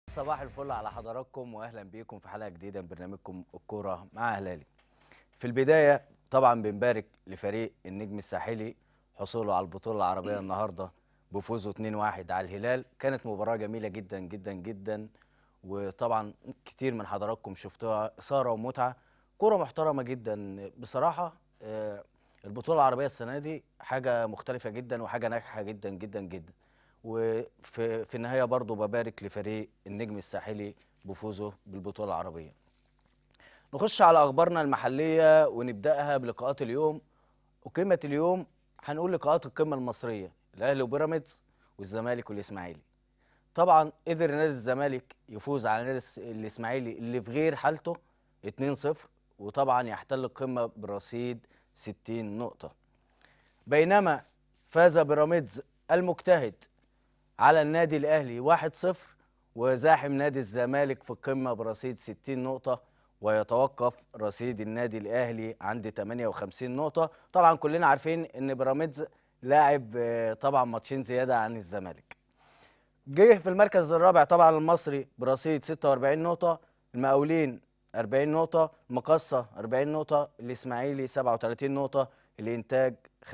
صباح الفل على حضراتكم واهلا بيكم في حلقه جديده من برنامجكم الكوره مع هلالي. في البدايه طبعا بنبارك لفريق النجم الساحلي حصوله على البطوله العربيه النهارده بفوزه 2-1 على الهلال، كانت مباراه جميله جدا جدا جدا وطبعا كتير من حضراتكم شفتوها اثاره ومتعه، كوره محترمه جدا بصراحه آه، البطوله العربيه السنه دي حاجه مختلفه جدا وحاجه ناجحه جدا جدا جدا. وفي في النهايه برضو ببارك لفريق النجم الساحلي بفوزه بالبطوله العربيه. نخش على اخبارنا المحليه ونبداها بلقاءات اليوم وقمه اليوم هنقول لقاءات القمه المصريه الاهلي وبيراميدز والزمالك والاسماعيلي. طبعا قدر نادي الزمالك يفوز على نادي الس- الاسماعيلي اللي في غير حالته 2-0 وطبعا يحتل القمه برصيد 60 نقطه. بينما فاز بيراميدز المجتهد على النادي الاهلي 1-0 وزاحم نادي الزمالك في القمه برصيد 60 نقطه ويتوقف رصيد النادي الاهلي عند 58 نقطه طبعا كلنا عارفين ان بيراميدز لاعب آه، طبعا ماتشين زياده عن الزمالك جه في المركز الرابع طبعا المصري برصيد 46 نقطه المقاولين 40 نقطه المقصه 40 نقطه الاسماعيلي 37 نقطه الانتاج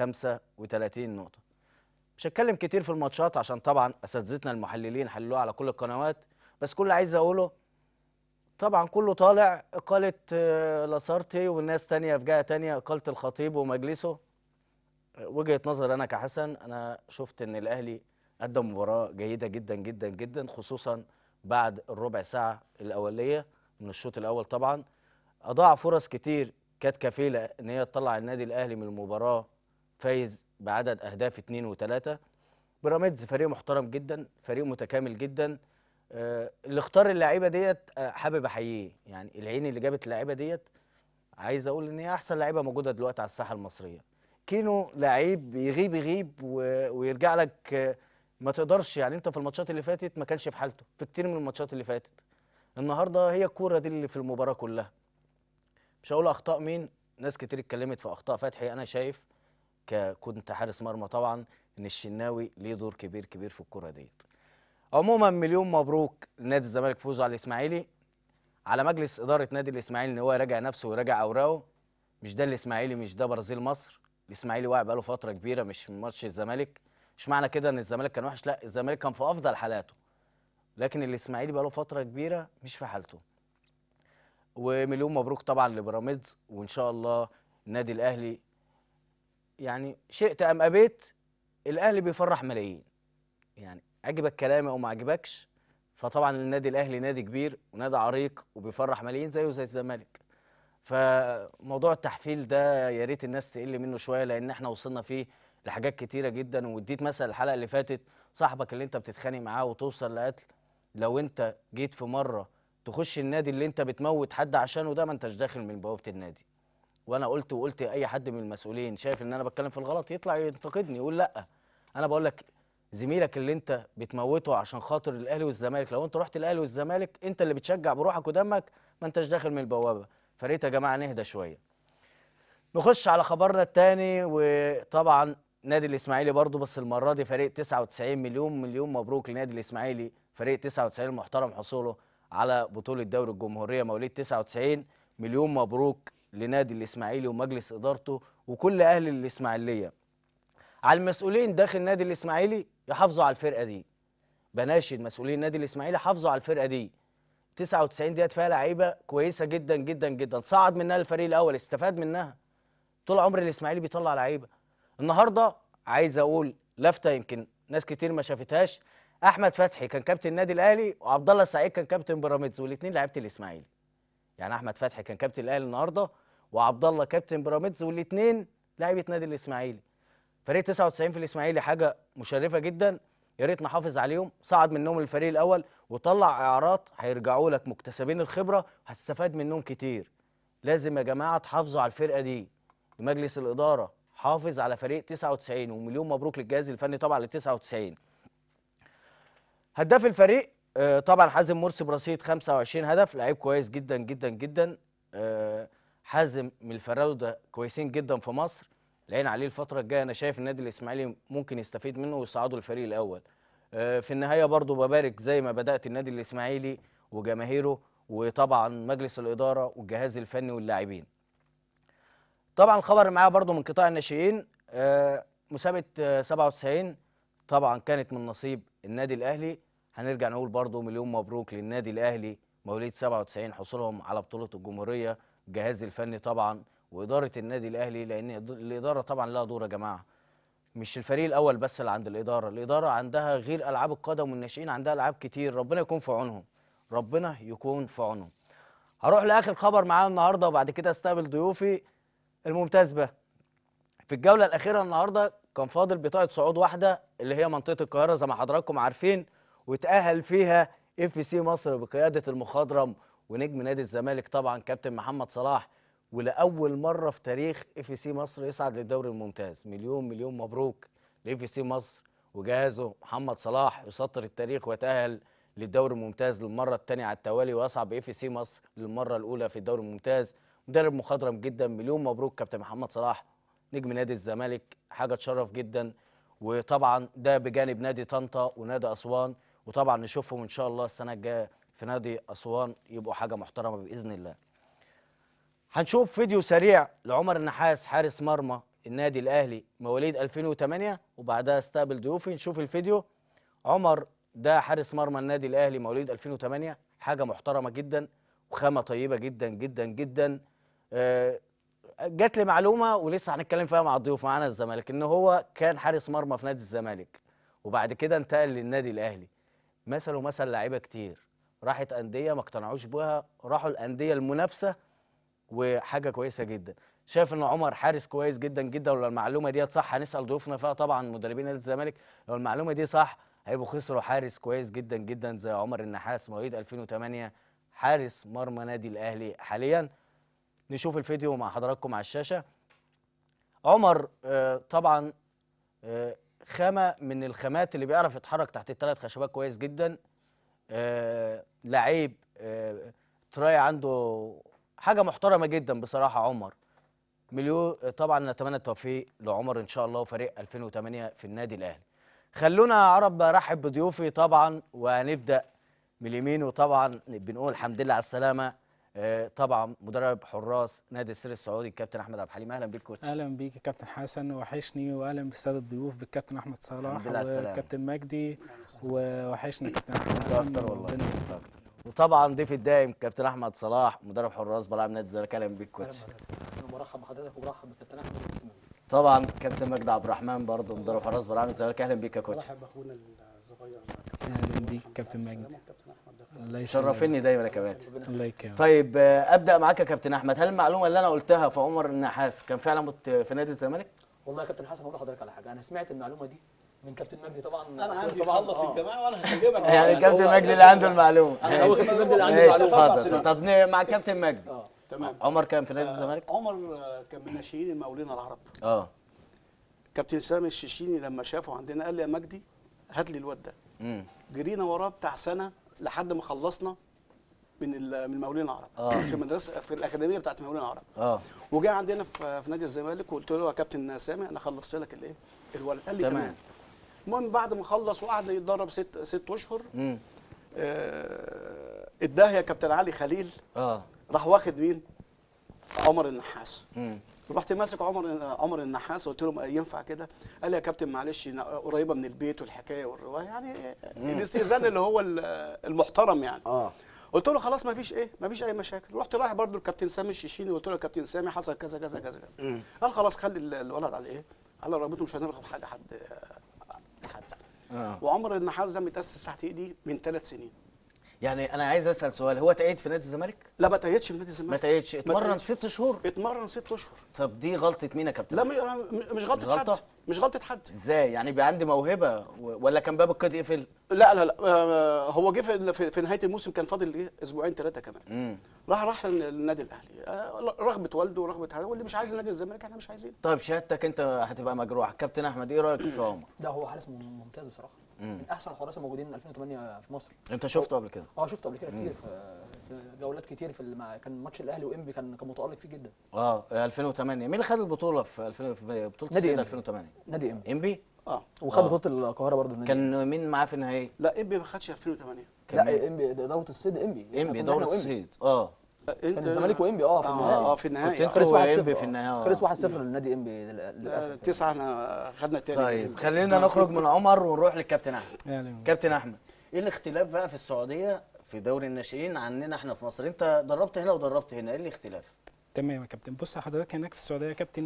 35 نقطه مش هتكلم كتير في الماتشات عشان طبعا اساتذتنا المحللين حللوها على كل القنوات بس كل اللي عايز اقوله طبعا كله طالع اقاله آه، لاسارتي والناس تانية في جهه تانية اقاله الخطيب ومجلسه آه، وجهه نظر انا كحسن انا شفت ان الاهلي قدم مباراه جيده جدا جدا جدا خصوصا بعد الربع ساعه الاوليه من الشوط الاول طبعا اضاع فرص كتير كانت كفيله ان هي تطلع النادي الاهلي من المباراه فايز بعدد اهداف اتنين وتلاته بيراميدز فريق محترم جدا فريق متكامل جدا آه، اللي اختار اللعيبه ديت آه، حابب احييه يعني العين اللي جابت اللعيبه ديت عايز اقول ان هي احسن لعيبه موجوده دلوقتي على الساحه المصريه كينو لعيب يغيب يغيب و- ويرجع لك آه، ما تقدرش يعني انت في الماتشات اللي فاتت ما كانش في حالته في كتير من الماتشات اللي فاتت النهارده هي الكوره دي اللي في المباراه كلها مش هقول اخطاء مين ناس كتير اتكلمت في اخطاء فتحي انا شايف ك- كنت حارس مرمى طبعا ان الشناوي ليه دور كبير كبير في الكره ديت عموما مليون مبروك لنادي الزمالك فوزه على الاسماعيلي على مجلس اداره نادي الاسماعيلي ان هو يراجع نفسه ويراجع اوراقه مش ده الاسماعيلي مش ده برازيل مصر الاسماعيلي واقع بقاله فتره كبيره مش من ماتش الزمالك مش معنى كده ان الزمالك كان وحش لا الزمالك كان في افضل حالاته لكن الاسماعيلي بقاله فتره كبيره مش في حالته ومليون مبروك طبعا لبيراميدز وان شاء الله النادي الاهلي يعني شئت ام ابيت الاهلي بيفرح ملايين يعني عجبك كلامي او ما عجبكش فطبعا النادي الاهلي نادي كبير ونادي عريق وبيفرح ملايين زيه زي الزمالك فموضوع التحفيل ده يا ريت الناس تقل منه شويه لان احنا وصلنا فيه لحاجات كتيره جدا واديت مثلا الحلقه اللي فاتت صاحبك اللي انت بتتخانق معاه وتوصل لقتل لو انت جيت في مره تخش النادي اللي انت بتموت حد عشانه ده ما انتش داخل من بوابه النادي وانا قلت وقلت اي حد من المسؤولين شايف ان انا بتكلم في الغلط يطلع ينتقدني يقول لا انا بقول لك زميلك اللي انت بتموته عشان خاطر الاهلي والزمالك لو انت رحت الاهلي والزمالك انت اللي بتشجع بروحك ودمك ما انتش داخل من البوابه فريت يا جماعه نهدى شويه نخش على خبرنا الثاني وطبعا نادي الاسماعيلي برضو بس المره دي فريق 99 مليون مليون مبروك لنادي الاسماعيلي فريق 99 المحترم حصوله على بطوله دوري الجمهوريه مواليد 99 مليون مبروك لنادي الاسماعيلي ومجلس ادارته وكل اهل الاسماعيليه على المسؤولين داخل نادي الاسماعيلي يحافظوا على الفرقه دي بناشد مسؤولين نادي الاسماعيلي حافظوا على الفرقه دي 99 ديت فيها لعيبه كويسه جدا جدا جدا صعد منها الفريق الاول استفاد منها طول عمر الاسماعيلي بيطلع لعيبه النهارده عايز اقول لفته يمكن ناس كتير ما شافتهاش احمد فتحي كان كابتن النادي الاهلي وعبد الله السعيد كان كابتن بيراميدز والاثنين لعيبه الاسماعيلي يعني احمد فتحي كان كابتن الاهلي النهارده وعبد الله كابتن بيراميدز والاثنين لعيبه نادي الاسماعيلي فريق 99 في الاسماعيلي حاجه مشرفه جدا يا ريت نحافظ عليهم صعد منهم الفريق الاول وطلع اعارات هيرجعوا لك مكتسبين الخبره هتستفاد منهم كتير لازم يا جماعه تحافظوا على الفرقه دي لمجلس الاداره حافظ على فريق 99 ومليون مبروك للجهاز الفني طبعا ل 99 هداف الفريق آه، طبعا حازم مرسي برصيد 25 هدف لعيب كويس جدا جدا جدا آه، حازم من الفراوده كويسين جدا في مصر العين عليه الفتره الجايه انا شايف النادي الاسماعيلي ممكن يستفيد منه ويصعده الفريق الاول آه، في النهايه برضو ببارك زي ما بدات النادي الاسماعيلي وجماهيره وطبعا مجلس الاداره والجهاز الفني واللاعبين طبعا الخبر اللي معايا برضو من قطاع الناشئين آه، مسابقه آه، 97 طبعا كانت من نصيب النادي الاهلي هنرجع نقول برضو مليون مبروك للنادي الاهلي مواليد 97 حصولهم على بطوله الجمهوريه الجهاز الفني طبعا واداره النادي الاهلي لان الاداره طبعا لها دور يا جماعه مش الفريق الاول بس اللي عند الاداره الاداره عندها غير العاب القدم والناشئين عندها العاب كتير ربنا يكون في عونهم ربنا يكون في عونهم هروح لاخر خبر معانا النهارده وبعد كده استقبل ضيوفي الممتاز به في الجوله الاخيره النهارده كان فاضل بطاقه صعود واحده اللي هي منطقه القاهره زي ما حضراتكم عارفين وتاهل فيها اف سي مصر بقياده المخضرم ونجم نادي الزمالك طبعا كابتن محمد صلاح ولاول مره في تاريخ اف سي مصر يصعد للدوري الممتاز مليون مليون مبروك لاف سي مصر وجهازه محمد صلاح يسطر التاريخ ويتاهل للدوري الممتاز للمره الثانيه على التوالي ويصعد باف سي مصر للمره الاولى في الدوري الممتاز مدرب مخضرم جدا مليون مبروك كابتن محمد صلاح نجم نادي الزمالك حاجه تشرف جدا وطبعا ده بجانب نادي طنطا ونادي اسوان وطبعا نشوفهم ان شاء الله السنه الجايه في نادي اسوان يبقوا حاجه محترمه باذن الله هنشوف فيديو سريع لعمر النحاس حارس مرمى النادي الاهلي مواليد 2008 وبعدها استقبل ضيوفي نشوف الفيديو عمر ده حارس مرمى النادي الاهلي مواليد 2008 حاجه محترمه جدا وخامه طيبه جدا جدا جدا آه، جات لي معلومه ولسه هنتكلم فيها مع الضيوف معانا الزمالك ان هو كان حارس مرمى في نادي الزمالك وبعد كده انتقل للنادي الاهلي مثل ومثل لعيبه كتير راحت انديه ما اقتنعوش بها راحوا الانديه المنافسه وحاجه كويسه جدا شايف ان عمر حارس كويس جدا جدا ولو المعلومه ديت صح هنسال ضيوفنا فيها طبعا مدربين نادي الزمالك لو المعلومه دي صح هيبقوا خسروا حارس كويس جدا جدا زي عمر النحاس مواليد 2008 حارس مرمى نادي الاهلي حاليا نشوف الفيديو مع حضراتكم على الشاشه عمر آه، طبعا آه، خامه من الخامات اللي بيعرف يتحرك تحت الثلاث خشبات كويس جدا آه، لعيب آه، تراي عنده حاجه محترمه جدا بصراحه عمر مليون طبعا نتمنى التوفيق لعمر ان شاء الله وفريق 2008 في النادي الاهلي خلونا يا عرب ارحب بضيوفي طبعا وهنبدا من اليمين وطبعا بنقول الحمد لله على السلامه آه، طبعا مدرب حراس نادي السر السعودي الكابتن احمد عبد الحليم اهلا بيك كوتش اهلا بيك يا كابتن حسن وحشني واهلا بالساده الضيوف بالكابتن احمد صلاح الحمد لله على السلامة. والكابتن مجدي ووحشني كابتن احمد انت حسن اكتر والله وربنا انت اكتر وطبعا ضيفي الدائم كابتن احمد صلاح مدرب حراس بلعب نادي الزمالك اهلا بيك كوتش برحب بحضرتك وبرحب بالكابتن احمد والكابتن مجدي. طبعا كابتن مجدي عبد الرحمن برضه مدرب حراس بلعب نادي الزمالك اهلا بيك يا كوتش برحب باخونا الصغير اهلا بيك كابتن مجدي كابتن احمد ده الله يسلمك شرفني دايما يا كباتن الله يكرمك طيب آه، ابدا معاك يا كابتن احمد هل المعلومه اللي انا قلتها في عمر النحاس كان فعلا مت- في نادي الزمالك والله يا كابتن حسن هقول لحضرتك على حاجه انا سمعت المعلومه دي من كابتن مجدي طبعا انا عندي طبعا خلص آه. الجماعه وانا هكلمك يعني هو الكابتن ده مجدي اللي عنده المعلومه أنا هو كابتن مجدي اللي عنده ماشي المعلومة. اتفضل طب ن- مع الكابتن مجدي اه تمام عمر كان في نادي الزمالك عمر آه، كان من ناشئين المقاولين العرب اه كابتن سامي الشيشيني لما شافه عندنا قال لي يا مجدي هات لي الواد ده امم جرينا وراه بتاع سنه لحد ما خلصنا من ال- من المقاولين العرب آه. في المدرسه في الاكاديميه بتاعت المقاولين العرب اه وجاء عندنا في في نادي الزمالك وقلت له يا كابتن سامي انا خلصت لك الايه الولد قال لي تمام. تمام المهم بعد ما خلص وقعد يتدرب ست ست اشهر امم آه، اداها يا كابتن علي خليل اه راح واخد مين عمر النحاس امم رحت ماسك عمر عمر النحاس وقلت له ينفع كده قال لي يا كابتن معلش نا- قريبه من البيت والحكايه والروايه يعني الاستئذان اللي هو ال- المحترم يعني اه قلت له خلاص ما فيش ايه ما فيش اي مشاكل رحت رايح برضو الكابتن سامي الشيشيني قلت له يا كابتن سامي حصل كذا كذا كذا كذا قال خلاص خلي ال- الولد على ايه على رغبته مش هنرغب حاجه حد حد اه وعمر النحاس ده متاسس تحت ايدي من ثلاث سنين يعني انا عايز اسال سؤال هو تأيد في نادي الزمالك لا ما تأيدش في نادي ما الزمالك تأيدش اتمرن تأيدش. ست شهور اتمرن ست اشهر طب دي غلطه مين يا كابتن لا م- مش غلطه مش غلطة؟ حد مش غلطه حد ازاي يعني بيبقى عندي موهبه و- ولا كان باب القيد يقفل لا لا لا آه، هو جه في, في, في نهايه الموسم كان فاضل ايه اسبوعين ثلاثه كمان امم راح راح للنادي الاهلي آه، رغبه والده ورغبه هذا واللي مش عايز نادي الزمالك احنا مش عايزين طيب شهادتك انت هتبقى مجروح كابتن احمد ايه رايك في عمر لا هو حارس مم- ممتاز بصراحه من احسن الحراس الموجودين 2008 في مصر انت شفته قبل كده اه شفته قبل كده كتير في في جولات كتير في الم... كان ماتش الاهلي وانبي كان كان متالق فيه جدا اه 2008 مين اللي خد البطوله في 2000 في بطوله نادي السيد إنبي. 2008 نادي انبي انبي اه وخد آه. بطوله القاهره برضه النادي كان مين معاه في النهائي؟ لا انبي ما خدش 2008 كان مين؟ لا انبي دوره الصيد انبي إحنا انبي كنا دورة إحنا وإنبي. الصيد اه كان الزمالك وانبي اه في اه النهائي اه في النهائي كنت آه. انتوا خلص 1-0 وانبي آه. في النهائي خلص آه. 1-0 للنادي انبي لل- آه، للاسف تسعة احنا خدنا التاني طيب خلينا نخرج من عمر ونروح للكابتن احمد يعني كابتن احمد ايه الاختلاف بقى في السعوديه في دوري الناشئين عننا احنا في مصر انت دربت هنا ودربت هنا ايه الاختلاف تمام يا كابتن بص حضرتك هناك في السعوديه يا كابتن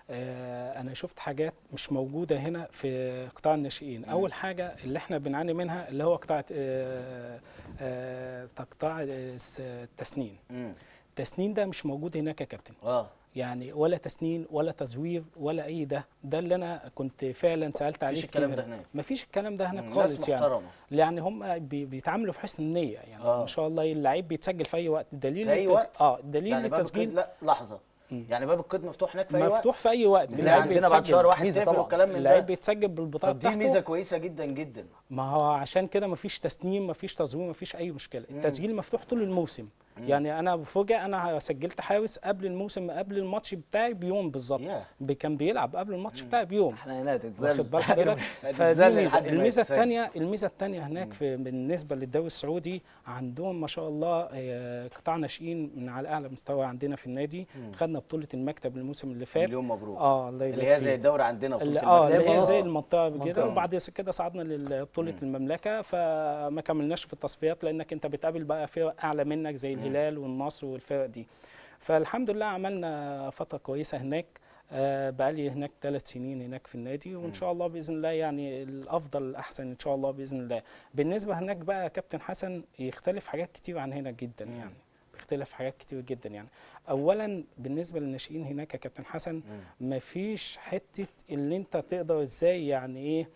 آه انا شفت حاجات مش موجوده هنا في قطاع الناشئين اول حاجه اللي احنا بنعاني منها اللي هو قطاع آه آه قطاع الس- التسنين امم التسنين ده مش موجود هناك يا كابتن اه يعني ولا تسنين ولا تزوير ولا اي ده ده اللي انا كنت فعلا سالت عليه الكلام كتير. ده هناك. مفيش الكلام ده هناك مم، خالص ناس يعني محترمه يعني هم بي- بيتعاملوا بحسن النيه يعني آه. ما شاء الله اللعيب بيتسجل في اي وقت دليل في أي التس- وقت؟ اه دليل يعني باب التسجيل القيد لا لحظه مم. يعني باب القيد مفتوح هناك في اي وقت مفتوح في اي وقت زي اللعيب عندنا بعد بيتسجل. شهر واحد ميزة تقفل طبعاً. والكلام من اللعيب ده بيتسجل بالبطاقه طب دي بتاعته ميزه كويسه جدا جدا ما هو عشان كده مفيش تسنيم مفيش تزوير مفيش اي مشكله التسجيل مفتوح طول الموسم يعني انا بفوجئ انا سجلت حارس قبل الموسم قبل الماتش بتاعي بيوم بالظبط ياه. بي- كان بيلعب قبل الماتش بتاعي بيوم احنا هنا تتزل واخد بال حضرتك فدي هتتذل ميزه لحد ما الميزه يتسجل. الثانيه الميزه الثانيه هناك في بالنسبه للدوري السعودي عندهم ما شاء الله آه، قطاع ناشئين من على اعلى مستوى عندنا في النادي خدنا بطوله المكتب الموسم اللي فات مليون مبروك اه الله يبارك اللي هي زي فيك. الدوري عندنا اللي بطوله اه اللي هي المنطقة. زي المنطقه كده منطقة. وبعد كده صعدنا لبطوله المملكه فما كملناش في التصفيات لانك انت بتقابل بقى فرق اعلى منك زي الهلال والنصر والفرق دي فالحمد لله عملنا فتره كويسه هناك آه بقالي هناك ثلاث سنين هناك في النادي وان شاء الله باذن الله يعني الافضل الاحسن ان شاء الله باذن الله بالنسبه هناك بقى يا كابتن حسن يختلف حاجات كتير عن هنا جدا يعني بيختلف حاجات كتير جدا يعني اولا بالنسبه للناشئين هناك يا كابتن حسن مفيش حته اللي انت تقدر ازاي يعني ايه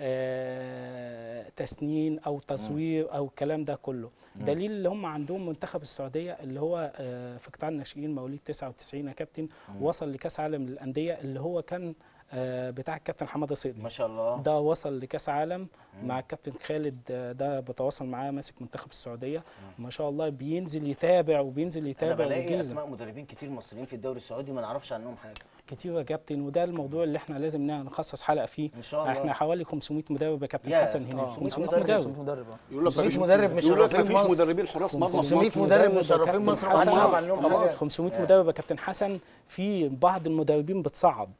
آه تسنين او تصوير او الكلام ده كله دليل اللي هم عندهم منتخب السعوديه اللي هو آه في قطاع الناشئين مواليد 99 يا كابتن وصل لكاس عالم للانديه اللي هو كان آه بتاع الكابتن حماده صيدي ما شاء الله ده وصل لكاس عالم مع الكابتن خالد آه، ده بتواصل معاه ماسك منتخب السعوديه ما شاء الله بينزل يتابع وبينزل انا يتابع بلاقي ويجيب. اسماء مدربين كتير مصريين في الدوري السعودي ما نعرفش عنهم حاجه كتير يا كابتن وده الموضوع اللي احنا لازم نخصص حلقه فيه ان شاء الله احنا حوالي 500 مدرب يا كابتن يا، حسن هنا آه، 500 مدرب. مدرب مدرب آه. يقول لك 500 مفيش- مدرب مش يقول لك شرفين مفيش مصر. مدربين حراس مرمى في 500 مصر. مدرب يا مشرفين كابتن مصر ما حسن. حدش يعرف عنهم آه، حاجه 500 مدرب يا كابتن حسن في بعض المدربين بتصعد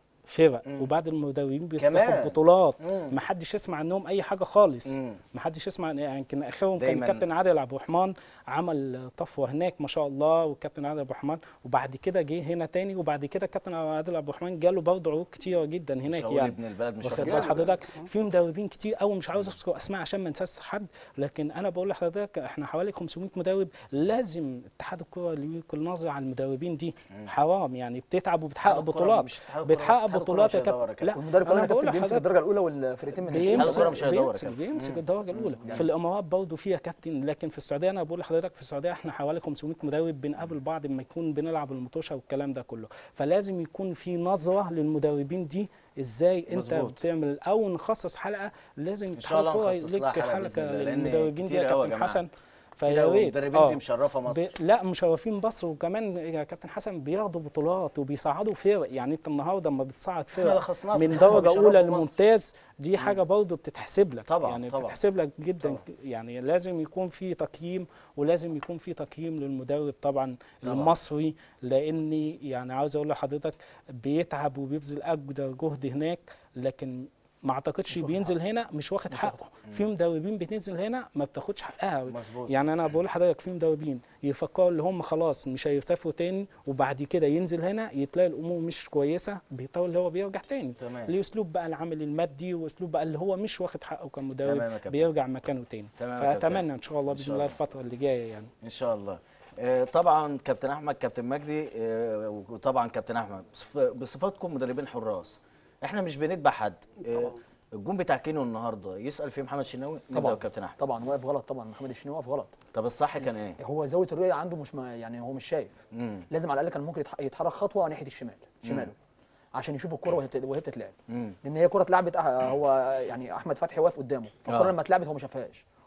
فرق وبعض المدربين كمان. بيفتحوا بطولات مم. ما حدش يسمع عنهم اي حاجه خالص مم. ما حدش يسمع يعني يمكن اخرهم كان دايماً. الكابتن عادل عبد الرحمن عمل طفره هناك ما شاء الله والكابتن عادل عبد الرحمن وبعد كده جه هنا تاني وبعد كده الكابتن عادل عبد الرحمن جاله برضه عروض كتيره جدا مش هناك هقول يعني ابن البلد مش واخد واخد بال بالك. حضرتك في مدربين كتير قوي مش عاوز اذكر اسماء عشان ما انساش حد لكن انا بقول لحضرتك احنا حوالي 500 مدرب لازم اتحاد الكره اللي يكون نظر على المدربين دي حرام يعني بتتعب وبتحقق اتحاد الكرة بطولات مش اتحاد الكرة بس، بتحقق اتحاد الكرة بطولات يا مش هيدور يا كابتن كابتن. والمدرب كمان انا يا بقول كابتن بيمسك لحضرتك الدرجه الاولى والفرقتين من الناشئين اتحاد الكرة بيمسك مش هيدور يا بيمسك, كابتن. بيمسك الدرجه الاولى في الامارات برضه فيها كابتن لكن في السعوديه انا بقول لحضرتك في السعوديه احنا حوالي 500 مدرب بنقابل بعض لما يكون بنلعب المطوشه والكلام ده كله فلازم يكون في نظره للمدربين دي ازاي انت مظبوط. بتعمل او نخصص حلقه لازم إن شاء الله اتحاد الكرة نخصص لها لك حلقة بإذن حلقه الله، لأن للمدربين دي كتير يا أوي يا كابتن جماعة. حسن كتير فيا أوي ريت المدربين آه. دي مشرفه مصر ب... لا مشرفين مصر وكمان يا كابتن حسن بياخدوا بطولات وبيصعدوا فرق يعني انت النهارده لما بتصعد احنا فرق لخصناها في من الحلقة درجه بشرف اولى مصر. لممتاز دي حاجه برضه بتتحسب لك طبعاً، يعني طبعاً. بتتحسب لك جدا طبعاً. يعني لازم يكون في تقييم ولازم يكون في تقييم للمدرب طبعا, طبعاً. المصري لاني يعني عاوز اقول لحضرتك بيتعب وبيبذل اقدر جهد هناك لكن ما اعتقدش بينزل هنا مش واخد حقه في مدربين بتنزل هنا ما بتاخدش حقها مظبوط يعني انا بقول لحضرتك في مدربين يفكروا اللي هم خلاص مش هيسافروا تاني وبعد كده ينزل هنا يتلاقي الامور مش كويسه بيضطر اللي هو بيرجع تاني تمام ليه اسلوب بقى العامل المادي واسلوب بقى اللي هو مش واخد حقه تمام يا كمدرب كابتن. بيرجع مكانه تاني تمام يا كابتن. فاتمنى ان شاء الله إن باذن شاء الله الله. الفتره اللي جايه يعني ان شاء الله آه، طبعا كابتن احمد كابتن مجدي آه، وطبعا كابتن احمد بصف- بصفاتكم مدربين حراس احنا مش بنتبع حد آه، الجون بتاع كينو النهارده يسال فيه محمد شناوي نبدا طبعا بكابتن احمد طبعا واقف غلط طبعا محمد الشناوي واقف غلط طب الصح كان ايه هو زاويه الرؤيه عنده مش ما يعني هو مش شايف امم لازم على الاقل كان ممكن يتح- يتحرك خطوه ناحيه الشمال شماله عشان يشوف الكره وهي بت- وهي بتتلعب امم لان هي كره اتلعبت أح- هو يعني احمد فتحي واقف قدامه فالكره آه. لما اتلعبت هو ما شافهاش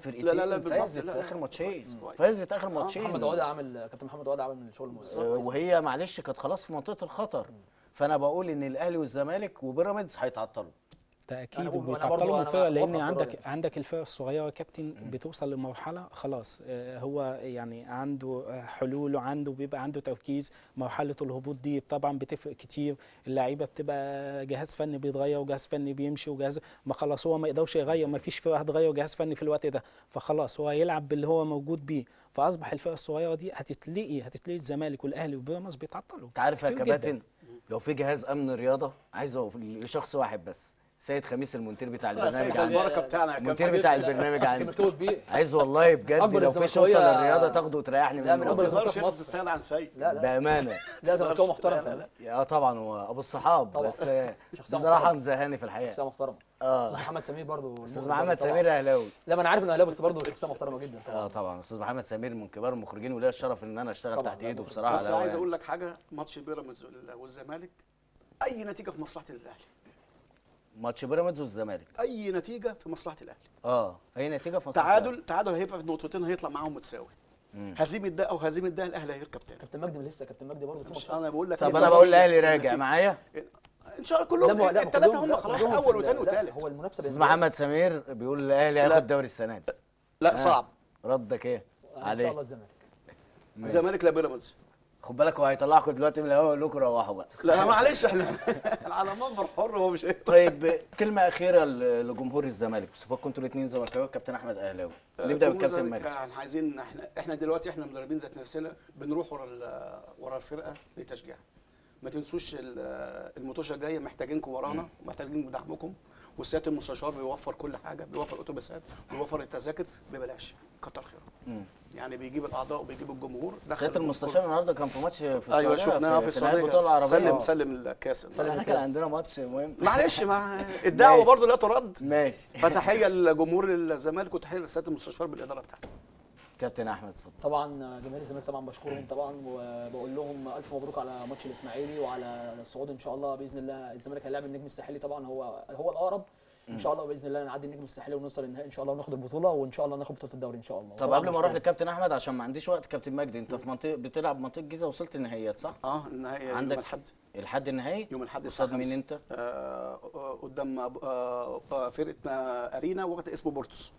الفرقتين لا، لا، لا، في بالظبط، عزة لا، لا. اخر ماتشين كويس. في عزة اخر ماتشين محمد عوده عامل كابتن محمد عوده عامل شغل مهم آه، وهي معلش كانت خلاص في منطقه الخطر فانا بقول ان الاهلي والزمالك وبيراميدز هيتعطلوا تأكيد أنا برضو- أنا وبيتعطلوا برضو من أنا الفرق لأن موافق في عندك الرأي. عندك الفرق الصغيرة كابتن بتوصل لمرحلة خلاص آه، هو يعني عنده آه، حلول وعنده بيبقى عنده تركيز مرحلة الهبوط دي طبعا بتفرق كتير اللعيبة بتبقى جهاز فني بيتغير وجهاز فني بيمشي وجهاز ما خلاص هو ما يقدرش يغير ما فيش فرقة هتغير جهاز فني في الوقت ده فخلاص هو هيلعب باللي هو موجود بيه فأصبح الفرق الصغيرة دي هتتلاقي هتتلاقي الزمالك والأهلي وبيراميدز بيتعطلوا انت عارف يا كتير كباتن جداً. لو في جهاز امن رياضه عايزه لشخص واحد بس سيد خميس المونتير بتاع لا، البرنامج سيد عندي البركه بتاعنا يا المونتير كابتن بتاع البرنامج عندي زملكاوي كبير عايز والله بجد أكبر لو في الزملكاوية- شرطه للرياضه تاخده وتريحني لا، من من ما أكبر الموضوع تقدرش في مصر. تستسهل عن سيد لا لا بامانه لا زملكاوي لا، محترم لا، كمان. لا. يا طبعا هو ابو الصحاب طبعا. بس آه، شخصية بصراحه محترمة. مزهاني في الحقيقه شخصيه محترمه اه محمد سمير برضه استاذ المخرج محمد طبعاً. سمير اهلاوي لا ما انا عارف انه اهلاوي بس برضه شخصيه محترمه جدا اه طبعا طبعا استاذ محمد سمير من كبار المخرجين وليا الشرف ان انا اشتغل طبعاً، تحت لا، ايده مخرج. بصراحه بس على عايز هواية. اقول لك حاجه ماتش بيراميدز وال- والزمالك اي نتيجه في مصلحه الاهلي ماتش بيراميدز والزمالك اي نتيجه في مصلحه الاهلي اه هي نتيجه في مصلحة تعادل تعادل هيبقى في نقطتين هيطلع معاهم متساوي مم. هزيمه ده او هزيمه ده الاهلي هيركب تاني كابتن مجدي لسه كابتن مجدي برضه في مش ماتشات انا بقول لك طب إيه انا ده بقول ماتش الاهلي راجع النتيجة. معايا ان شاء الله لا، كلهم ما- لا، الثلاثه كلهم- هم لا، خلاص كلهم في اول ال- وثاني لا، وثالث هو المنافسه استاذ بالنسبة لي- محمد سمير بيقول الاهلي لا. هياخد دوري السنه دي لا صعب ردك ايه ان شاء عليه الله الزمالك الزمالك لا بيراميدز خد بالك هو هيطلعكم دلوقتي من الهواء يقول لكم روحوا بقى لا معلش احنا على منبر حر هو مش ايه طيب كلمه اخيره ل- لجمهور الزمالك بصفاتكم انتوا الاثنين زملكاويه والكابتن احمد اهلاوي نبدا جمهور بالكابتن الزمالك مجدي احنا عايزين احنا احنا دلوقتي احنا مدربين ذات نفسنا بنروح ورا ال- ورا الفرقه لتشجيعها ما تنسوش ال- المطوشه الجايه محتاجينكم ورانا محتاجين بدعمكم والسياده المستشار بيوفر كل حاجه بيوفر اتوبيسات بيوفر التذاكر ببلاش كتر خيره مم. يعني بيجيب الاعضاء وبيجيب الجمهور دخل سياده الجمهور. المستشار النهارده كان في ماتش في السعوديه ايوه شفناها في في نهاية السعوديه البطوله العربيه سلم آه. سلم الكاس بس احنا كان عندنا ماتش مهم معلش مع الدعوه ماشي. برضه لا ترد ماشي فتحيه لجمهور الزمالك وتحيه للسياده المستشار بالاداره بتاعته كابتن احمد اتفضل طبعا جماهير الزمالك طبعا بشكرهم طبعا وبقول لهم الف مبروك على ماتش الاسماعيلي وعلى الصعود ان شاء الله باذن الله الزمالك هيلاعب النجم الساحلي طبعا هو هو الاقرب ان شاء الله باذن الله نعدي النجم الساحلي ونوصل النهائي ان شاء الله وناخد البطوله وان شاء الله ناخد بطوله الدوري ان شاء الله طب طبعاً قبل ما اروح بشكرهم. للكابتن احمد عشان ما عنديش وقت كابتن مجدي انت في منطقه بتلعب منطقه الجيزه وصلت النهائيات صح؟ اه النهائي يوم عندك الاحد الحد النهائي يوم الاحد الساعه قصاد مين 5 انت؟ آه آه، قدام آه آه، فرقه آه، ارينا وقت اسمه بورتوس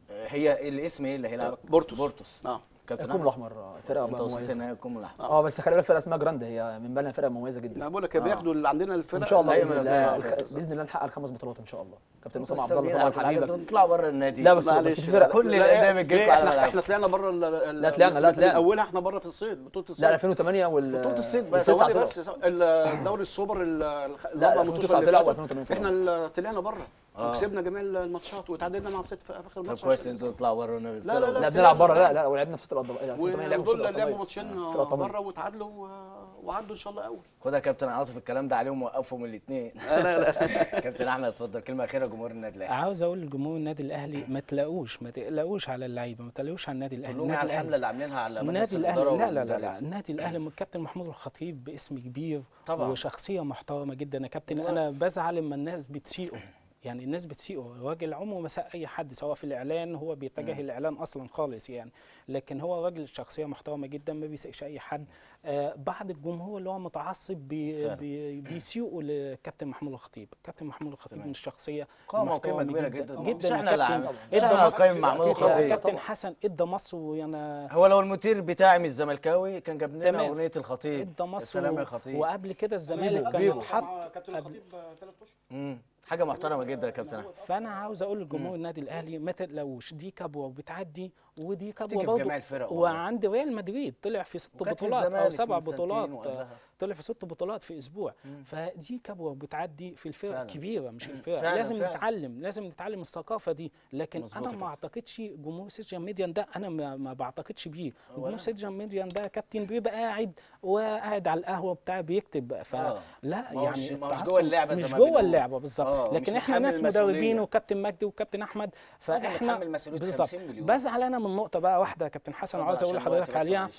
هي الاسم ايه اللي هيلعب بورتوس. بورتوس اه كابتن الكوم احمد الاحمر فرقه انت وصلت مميزه النهائي الكوم الاحمر اه بس خلي بالك فرقه اسمها جراند هي من بالنا فرقه مميزه جدا انا بقول لك بياخدوا اللي عندنا الفرق ان شاء الله أيوة، باذن ما أنا الله فاهم. الخ- باذن الله نحقق الخمس بطولات ان شاء الله كابتن بس اسامه عبد الله سابقين طبعا على الحلقة، حبيبك تطلعوا بره النادي لا، بس- معلش في فرق. كل لا، الأندية ليه؟ بتجيلكوا على احنا ملعبكم. احنا طلعنا بره ال- ال- لا، طلعنا، لا، من طلعنا. اولها احنا بره في الصيد بطوله الصيد لا 2008 وال بطولة الصيد بس. التسعة ثواني طلعوا. بس الدوري السوبر ال- الخ- لا الأربع 2009 ماتشات اللي طلعوا فاتوا، و2008 احنا ال- طلعنا بره آه. وكسبنا جميع الماتشات وتعادلنا مع الصيد في اخر طب ماتش كويس عشان انتوا تطلعوا بره النادي لا، لا، لا، لا بس بنلعب لا، بره بس لا لا ولعبنا في ست الأضواء 2008 لعبوا في ودول ست لعبوا الأضواء. ماتشين في الأطمنة. بره وتعادلوا و- وعدوا ان شاء الله اول خد يا كابتن عاطف الكلام ده عليهم وقفهم الاثنين لا لا كابتن احمد اتفضل كلمه اخيره لجمهور النادي الاهلي عاوز اقول لجمهور النادي الاهلي ما تلاقوش ما تقلقوش على اللعيبه ما تقلقوش على النادي الاهلي كلهم النادي على الأهلي- الحمله اللي عاملينها على مجلس النادي الاهلي الإدارة لا لا لا, والمدرب. لا النادي الاهلي من الكابتن محمود الخطيب باسم كبير طبعاً. وشخصيه محترمه جدا يا كابتن طبعاً. انا بزعل لما الناس بتسيئه يعني الناس بتسيئه راجل عمره ما ساء اي حد سواء في الاعلان هو بيتجه الاعلان اصلا خالص يعني لكن هو راجل شخصيه محترمه جدا ما بيسيئش اي حد آه بعض الجمهور اللي هو متعصب بي فعلا. بي بيسيئوا لكابتن محمود الخطيب كابتن محمود الخطيب تمام. من الشخصيه قامة المحترمة وقيمة كبيرة جدا. جدا مش احنا اللي يا عاملين- كابتن. مش ادى احنا مصر- هنقيم محمود يا الخطيب. كابتن حسن ادى مصر وانا هو لو المدير بتاعي مش زملكاوي كان جاب لنا تمام. اغنيه الخطيب ادى مصر السلام يا و- خطيب وقبل كده الزمالك كان حبيبه. اتحط كابتن الخطيب ثلاث اشهر مم. حاجه محترمه جدا يا كابتن احمد فانا عاوز اقول لجمهور النادي الاهلي ما تقلقوش دي كبوه وبتعدي ودي كبوه تيجي في برضه جميع الفرق والله. وعند ريال مدريد طلع في ست وكانت في بطولات او الزمالك سبع من سنتين بطولات وقبلها. طلع في ست بطولات في اسبوع فدي كبوه بتعدي في الفرق فعلا. الكبيره مش الفرق فعلا، لازم فعلا. نتعلم لازم نتعلم الثقافه دي لكن مظبوط انا يا ما كابتن. اعتقدش جمهور سيرجن ميديان ده انا ما, ما بعتقدش بيه ولا جمهور سيرجن ميديان ده كابتن بيبقى قاعد وقاعد على القهوه بتاع بيكتب آه. فلا ما هوش- يعني ما هوش التعصب جوه اللعبة زي مش ما جوه بنقول. اللعبه آه، بالظبط مش لكن احنا متحمل ناس المسؤولية. مدربين وكابتن مجدي وكابتن احمد راجل فاحنا متحمل مسؤولية بالظبط 50 مليون. بزعل انا من نقطه بقى واحده يا كابتن حسن اتفضل عاوز اقول عشان الوقت لحضرتك بس عليها معلش.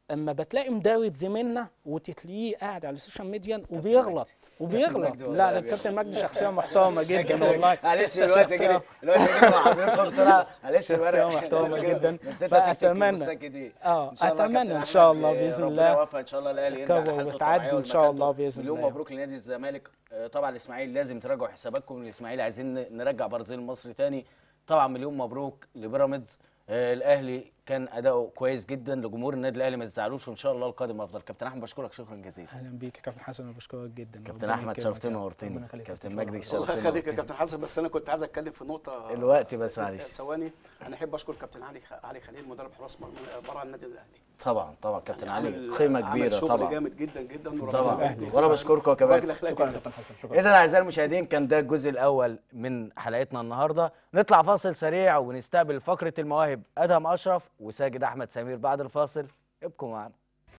اما بتلاقي مدرب زميلنا وتتلاقيه قاعد على السوشيال ميديا وبيغلط وبيغلط مجدي والله لا لا بيغلط. الكابتن مجدي شخصيه محترمه جدا والله معلش الوقت شخصية- جري الوقت جري مع حضراتكم بسرعه معلش شخصية الورق محترمة الوقت جري. جدا. بس انت تكتب فأتمنى- مساك كتير. اه إن شاء الله اتمنى كابتن ان شاء أحمد، الله آه، باذن ربنا الله يوفق ان شاء الله الاهلي يرجع كبر لحالته وتعدي الطبيعية إن شاء الله والمكانته. بإذن مليون الله. مبروك لنادي الزمالك آه، طبعا الاسماعيلي لازم تراجعوا حساباتكم الاسماعيلي عايزين ن- نرجع برازيل مصر تاني طبعا مليون مبروك لبيراميدز آه، الاهلي كان اداؤه كويس جدا لجمهور النادي الاهلي ما تزعلوش وان شاء الله القادم افضل كابتن احمد بشكرك شكرا جزيلا اهلا بيك يا كابتن حسن وبشكرك جدا كابتن ربنا احمد يكرمك شرفتني يا رب. ونورتني ربنا يخليك. كابتن مجدي الله شرفتني يخليك يا ونورتني. كابتن حسن بس انا كنت عايز اتكلم في نقطه الوقت بس معلش ثواني انا احب اشكر كابتن علي خ- علي خليل مدرب حراس مرمى بره النادي الاهلي طبعا طبعا كابتن يعني علي عامل- قيمه عامل كبيره شغل طبعا جامد جدا جدا وربنا طبعا يبارك أهلي. له. وانا بشكركم يا كباتن راجل اخلاق شكرا يا جدا كابتن حسن شكرا اذا اعزائي المشاهدين كان ده الجزء الاول من حلقتنا النهارده نطلع فاصل سريع ونستقبل فقره المواهب ادهم اشرف وساجد احمد سمير بعد الفاصل ابقوا معنا